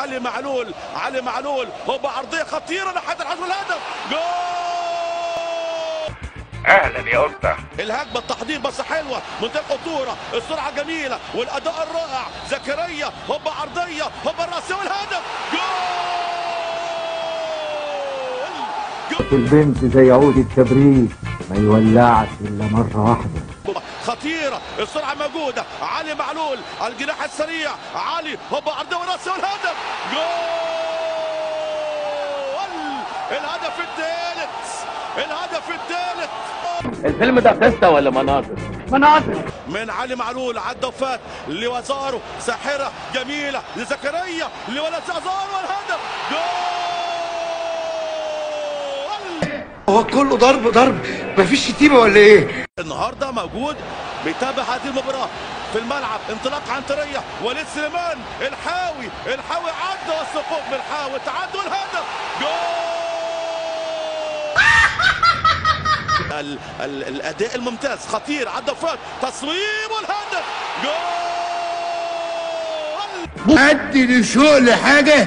علي معلول علي معلول هوبا عرضيه خطيره ناحيه الحجم الهدف جول اهلا يا قطه الهجمه التحضير بس حلوه منتهى الخطوره السرعه جميله والاداء الرائع زكريا هوبا عرضيه هوبا الراسيه والهدف جول جول البنت زي عود الكبريت ما يولعش الا مره واحده خطيرة السرعة موجودة علي معلول الجناح السريع علي هوبا عرضية وراسه والهدف جول الهدف الثالث الهدف الثالث الفيلم ده قصه ولا مناظر؟ مناظر من علي معلول عدى وفات لوزارو ساحرة جميلة لزكريا لولد ازارو والهدف جول هو كله ضرب ضرب مفيش شتيمه ولا ايه؟ النهارده موجود بيتابع هذه المباراة في الملعب انطلاق عنترية وليد سليمان الحاوي الحاوي عدى والسقوط من الحاوي تعدوا الهدف جول ال ال الاداء الممتاز خطير عدى فات تصويب والهدف جول ادي لشوق لحاجه